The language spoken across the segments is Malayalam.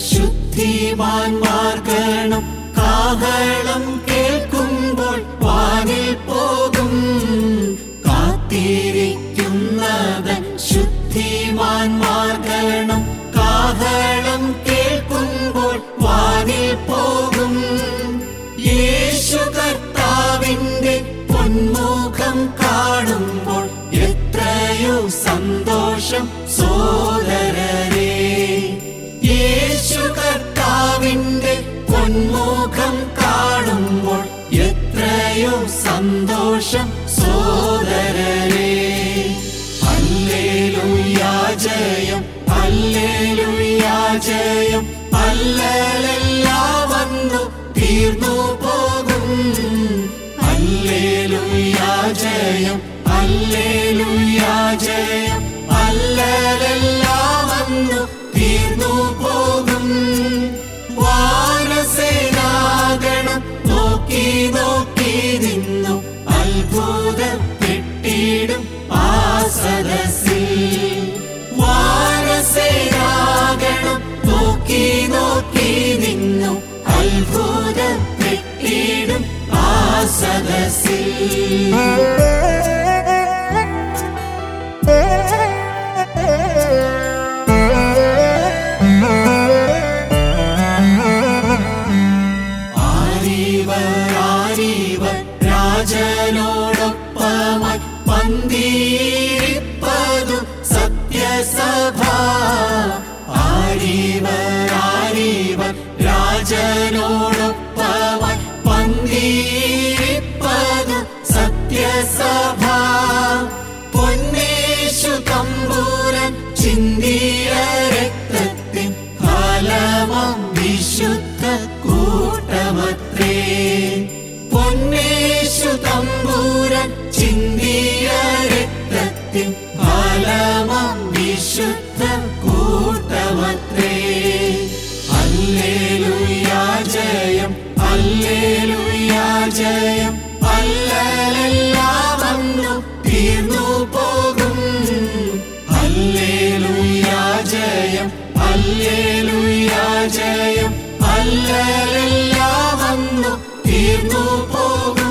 ശുദ്ധിമാന്മാർ ഗണം കാഹളം കേൾക്കുമ്പോൾ വാനിൽ പോകും കാത്തിരിക്കുന്നവൻ ശുദ്ധിമാന്മാർ ഗണം കാഹളം കേൾക്കുമ്പോൾ വാനിൽ പോകും യേശു കർത്താവിന്റെ പൊന്മുഖം കാണുമ്പോൾ എത്രയോ സന്തോഷം സോദരരേ യേശു കർത്താവിന്റെ പൊന്മുഖം കാണുമ്പോൾ എത്രയോ സന്തോഷം സോദരരേ അല്ലേലുയാ ജയം അല്ലേലുയാ ജയം അല്ലലെല്ലാം വന്നു തീർന്നു പോകും അല്ലേലുയാ ജയം അല്ലേലുയാ ജയം അല്ലലെല്ലാം വന്നു തീർന്നു പോകും വാനസേനാഗണം നോക്കി നോക്കി നിന്നു അത്ഭുതപ്പെട്ടിടും ആ സദസ്സിൽ വാനസേനാഗണം നോക്കി നോക്കി നിന്നു അത്ഭുതപ്പെട്ടിടും ആ സദസ്സിൽ ആരീവർ ആരീവർ രാജനോടൊപ്പമായി പന്തിരിപ്പതു സത്യസഭ ആരീവർ ആരീവർ രാജനോടൊപ്പമായി പന്തിരിപ്പതു സത്യസഭ പൊന്നേശു തമ്പൂരൻ ചിന്തിയ രക്തത്തിൻ ഫലമം വിശുദ്ധ കൂട്ടമത്രേ പൊന്നേശു തമ്പൂരൻ ചിന്തിയ രക്തത്തിൻ ഫലമം വിശുദ്ധ കൂട്ടമത്രേ അല്ലേലുയാ ജയം അല്ലേലുയാ ജയം അല്ലലെല്ലാം വന്നു തീർന്നു പോകും അല്ലേലുയാ ജയം അല്ലേലുയാ ജയം അല്ലലെല്ലാം വന്നു തീർന്നു പോകും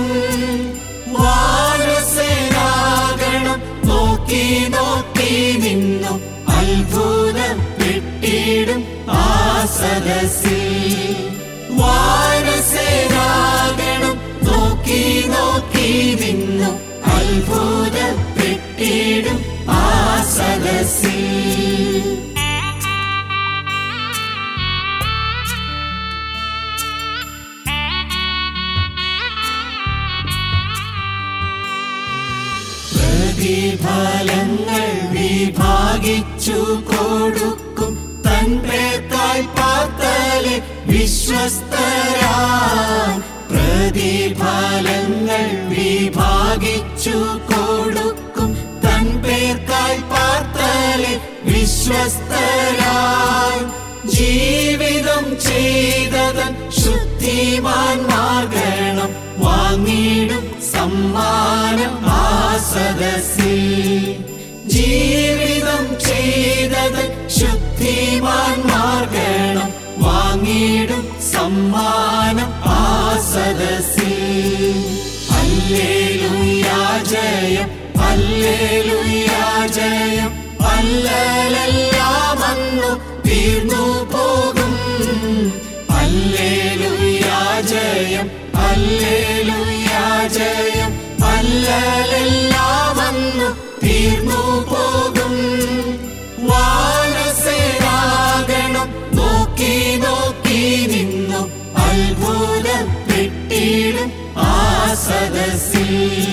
വാനസേനാഗണം നോക്കി നോക്കി നിന്നു അത്ഭുതപ്പെട്ടിടും ആ സദസ്സിൽ വാനസേനാഗണം നോക്കി നോക്കി നിന്നു അത്ഭുതപ്പെട്ടിടും ആ സദസ്സിൽ പ്രതിഫലങ്ങൾ വിഭാഗിച്ചു കൊടുക്കും തൻ പേർക്കായി പാത്തലെ വിശ്വസ്തരാൻ പ്രതിഫലങ്ങൾ വിഭാഗിച്ചു കൊടുക്കും തൻ പേർക്കായി പാർത്തലെ വിശ്വസ്തരാൻ ജീവിതം ചെയ്തതൻ ശുദ്ധിമാന്മാർ ഗണം വാങ്ങിടും സമ്മാനം ആ സദസ്സിൽ ജീവിതം ചെയ്തതൻ ശുദ്ധിമാന്മാർ ഗണം വാങ്ങിടും സമ്മാനം ആ സദസ്സിൽ അല്ലേലുയാ ജയം അല്ലേലുയാ ജയം അല്ലലെല്ലാം വന്നു തീർന്നു പോകും അല്ലേലുയാ ജയം അല്ലേലുയാ ജയം അല്ലലെല്ലാം വന്നു തീർന്നു പോകും വാനസേനാഗണം നോക്കി നോക്കി നിന്നു അത്ഭുതപ്പെട്ടിടും ആ സദസ്സിൽ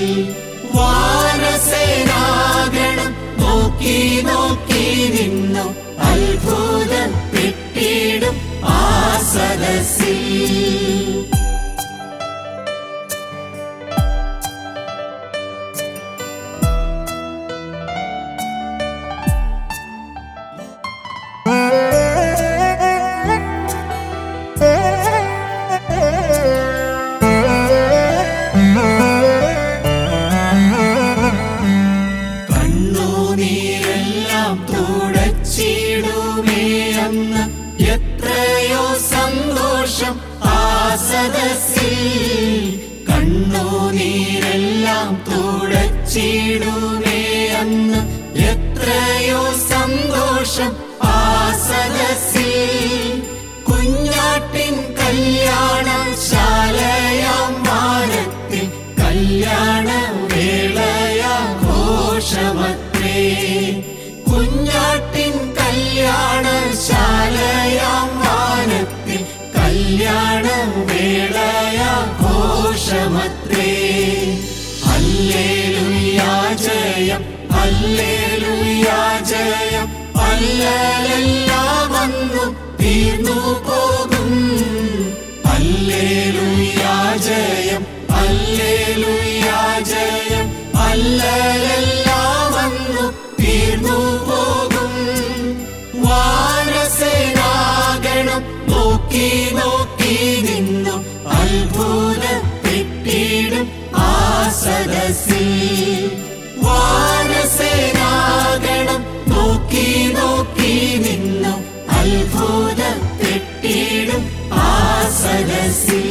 വാനസേനാഗണം നോക്കി നോക്കി നിന്നു അത്ഭുതപ്പെട്ടിടും ആ സദസ്സിൽ കണ്ണുനീരെല്ലാം തുടച്ചിടുമേ അന്ന് എത്ര കണ്ണുനീരെല്ലാം തുടച്ചിടുമേ അന്ന് എത്രയോ സന്തോഷം ആ സദസ്സിൽ കുഞ്ഞാട്ടിൻ കല്യാണ ശാലയാം വാനത്തിൽ കല്യാണ വേളയാഘോഷമത്രേ കുഞ്ഞാട്ടിൻ കല്യാണ ശാലയാം വാനത്തിൽ കല്യാണ വേളയാഘോഷമത്രേ ഹല്ലേലൂയാ ജയം ഹല്ലേലൂയാ ജയം അല്ലലെല്ലാം വന്നു തീർന്നു പോകും ഹല്ലേലൂയാ ജയം ഹല്ലേലൂയാ ജയം അല്ലലെല്ലാം വന്നു തീർന്നു പോകും വാനസേനാഗണം നോക്കി നോക്കി നിന്നു അത്ഭുതപ്പെട്ടിടും ആ സദസ്സിൽ വാനസേനാഗണം നോക്കി നോക്കി നിന്നു അത്ഭുതപ്പെട്ടിടും ആ സദസ്സിൽ